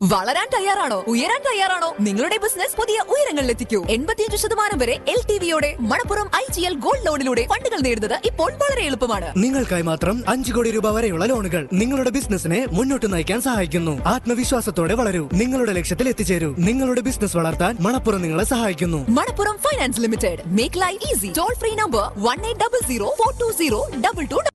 വളരാൻ തയ്യാറാണോ ഉയരാൻ തയ്യാറാണോ നിങ്ങളുടെ ബിസിനസ് പുതിയ ഉയരങ്ങളിലെത്തിക്കൂ എൺപത്തിയഞ്ച് ശതമാനം വരെ എൽ ടി വിയോടെ Manappuram I G L gold ലോണിലൂടെ ഫണ്ടുകൾ നേടുന്നത് ഇപ്പോൾ വളരെ എളുപ്പമാണ് നിങ്ങൾക്കായി മാത്രം അഞ്ചു കോടി രൂപ വരെയുള്ള ലോണുകൾ നിങ്ങളുടെ ബിസിനസിനെ മുന്നോട്ട് നയിക്കാൻ സഹായിക്കുന്നു ആത്മവിശ്വാസത്തോടെ വളരൂ നിങ്ങളുടെ ലക്ഷ്യത്തിൽ എത്തിച്ചേരൂ നിങ്ങളുടെ ബിസിനസ് വളർത്താൻ മണപ്പുറം നിങ്ങളെ സഹായിക്കുന്നു Manappuram finance limited make life easy toll free number one eight double zero four two zero double two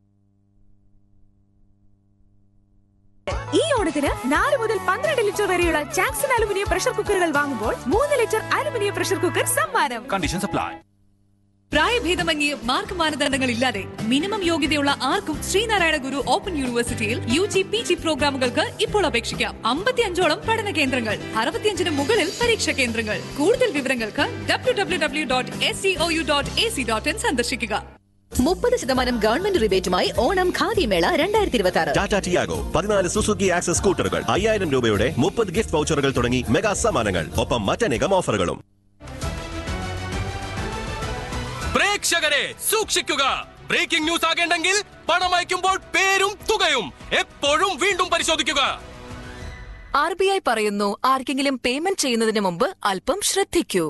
ഈ ഓണത്തിന് നാല് മുതൽ പന്ത്രണ്ട് ലിറ്റർ വരെയുള്ള ജാക്സൺ അലുമിനിയം പ്രഷർ കുക്കറുകൾ വാങ്ങുമ്പോൾ മൂന്ന് ലിറ്റർ അലുമിനിയം പ്രഷർ കുക്കർ സമ്മാനം Conditions apply. പ്രായഭേദമന്യേ മാർക്ക് മാനദണ്ഡങ്ങൾ ഇല്ലാതെ മിനിമം യോഗ്യതയുള്ള ആർക്കും ശ്രീനാരായണ ഗുരു ഓപ്പൺ യൂണിവേഴ്സിറ്റിയിൽ യു ജി പി ജി പ്രോഗ്രാമുകൾക്ക് ഇപ്പോൾ അപേക്ഷിക്കാം അമ്പത്തിയഞ്ചോളം പഠന കേന്ദ്രങ്ങൾ അറുപത്തിയഞ്ചിന് മുകളിൽ പരീക്ഷാ കേന്ദ്രങ്ങൾ കൂടുതൽ വിവരങ്ങൾക്ക് W W W dot S C O U dot A C dot in സന്ദർശിക്കുക മുപ്പത് ശതമാനം ഗവൺമെന്റ് റിബേറ്റുമായി ഓണം ഖാദിമേള രണ്ടായിരത്തി ഇരുപത്തി ആറ് ടാറ്റ ടിയാഗോ പതിനാല് സുസുക്കി ആക്സസ് സ്കൂട്ടറുകൾ അയ്യായിരം രൂപയുടെ മുപ്പത് ഗിഫ്റ്റ് വൗച്ചറുകൾ തുടങ്ങി മെഗാ സമ്മാനങ്ങൾ ഒപ്പം മറ്റനേകം ഓഫറുകളും പ്രേക്ഷകരെ സൂക്ഷിക്കുക ബ്രേക്കിംഗ് ന്യൂസ് ആകേണ്ടെങ്കിൽ പണം അയക്കുമ്പോൾ പേരും തുകയും എപ്പോഴും വീണ്ടും പരിശോധിക്കുക ആർ ബി ഐ പറയുന്നു ആർക്കെങ്കിലും പേയ്മെന്റ് ചെയ്യുന്നതിന് മുമ്പ് അല്പം ശ്രദ്ധിക്കൂ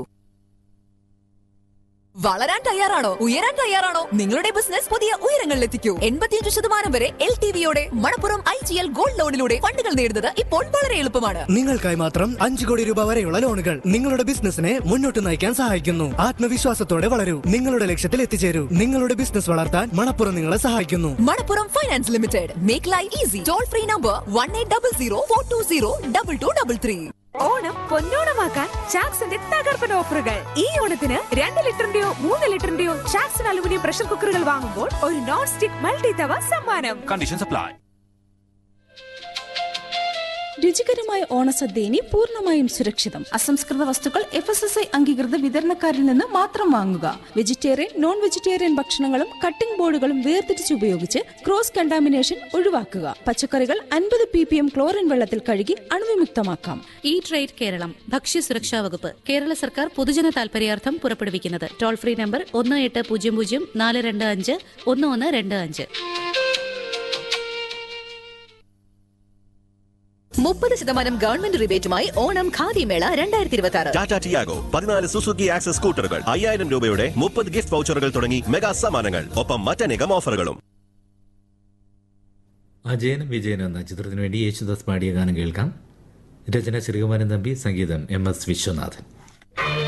വളരാൻ തയ്യാറാണോ ഉയരാൻ തയ്യാറാണോ നിങ്ങളുടെ ബിസിനസ് പുതിയ ഉയരങ്ങളിലെത്തിക്കൂ എൺപത്തിയഞ്ച് ശതമാനം വരെ എൽ ടി വിയോടെ Manappuram I G L gold ലോണിലൂടെ ഫണ്ടുകൾ നേടുന്നത് ഇപ്പോൾ വളരെ എളുപ്പമാണ് നിങ്ങൾക്കായി മാത്രം അഞ്ചു കോടി രൂപ വരെയുള്ള ലോണുകൾ നിങ്ങളുടെ ബിസിനസിനെ മുന്നോട്ട് നയിക്കാൻ സഹായിക്കുന്നു ആത്മവിശ്വാസത്തോടെ വളരൂ നിങ്ങളുടെ ലക്ഷ്യത്തിൽ എത്തിച്ചേരൂ നിങ്ങളുടെ ബിസിനസ് വളർത്താൻ മണപ്പുറം നിങ്ങളെ സഹായിക്കുന്നു Manappuram finance limited make life easy toll free number one eight double zero four two zero double two double three Onam പൊന്നോണമാക്കാൻ ചാക്സന്റെ തകർപ്പൻ ഓഫറുകൾ ഈ ഓണത്തിന് രണ്ട് ലിറ്ററിന്റെയോ മൂന്ന് ലിറ്ററിന്റെയോ ചാക്സൺ അലുമിനിയം പ്രഷർ കുക്കറുകൾ വാങ്ങുമ്പോൾ ഒരു നോൺ സ്റ്റിക് മൾട്ടി തവ സമ്മാനം Conditions apply. രുചികരമായ ഓണസദ്യ ഇനി പൂർണ്ണമായും സുരക്ഷിതം അസംസ്കൃത വസ്തുക്കൾ എഫ് എസ് എസ് ഐ അംഗീകൃത വിതരണക്കാരിൽ നിന്ന് മാത്രം വാങ്ങുക വെജിറ്റേറിയൻ നോൺ വെജിറ്റേറിയൻ ഭക്ഷണങ്ങളും കട്ടിംഗ് ബോർഡുകളും വേർതിരിച്ച് ഉപയോഗിച്ച് ക്രോസ് കണ്ടാമിനേഷൻ ഒഴിവാക്കുക പച്ചക്കറികൾ അൻപത് പി പി എം ക്ലോറിൻ വെള്ളത്തിൽ കഴുകി അണുവിമുക്തമാക്കാം ഈ ട്രേഡ് കേരളം ഭക്ഷ്യസുരക്ഷാ വകുപ്പ് കേരള സർക്കാർ പൊതുജന താൽപര്യാർത്ഥം പുറപ്പെടുവിക്കുന്നത് ടോൾ ഫ്രീ നമ്പർ ഒന്ന് എട്ട് പൂജ്യം പൂജ്യം നാല് രണ്ട് അഞ്ച് ഒന്ന് ഒന്ന് രണ്ട് അഞ്ച് മുപ്പത് ശതമാനം ഗവൺമെന്റ് റിബേറ്റുമായി ഓണം ഖാദിമേള രണ്ടായിരത്തി ഇരുപത്തി ആറ് ടാറ്റ ടിയാഗോ പതിനാല് സുസുക്കി ആക്സസ് സ്കൂട്ടറുകൾ അയ്യായിരം രൂപയുടെ മുപ്പത് ഗിഫ്റ്റ് വൗച്ചറുകൾ തുടങ്ങി മെഗാ സമ്മാനങ്ങൾ ഒപ്പം മറ്റനേകം ഓഫറുകളും അജയനും വിജയനും എന്ന ചിത്രത്തിനു വേണ്ടി യേശുദാസ് പാടിയ ഗാനം കേൾക്കാം രചന ശ്രീകുമാരൻ തമ്പി സംഗീതം എം എസ് വിശ്വനാഥൻ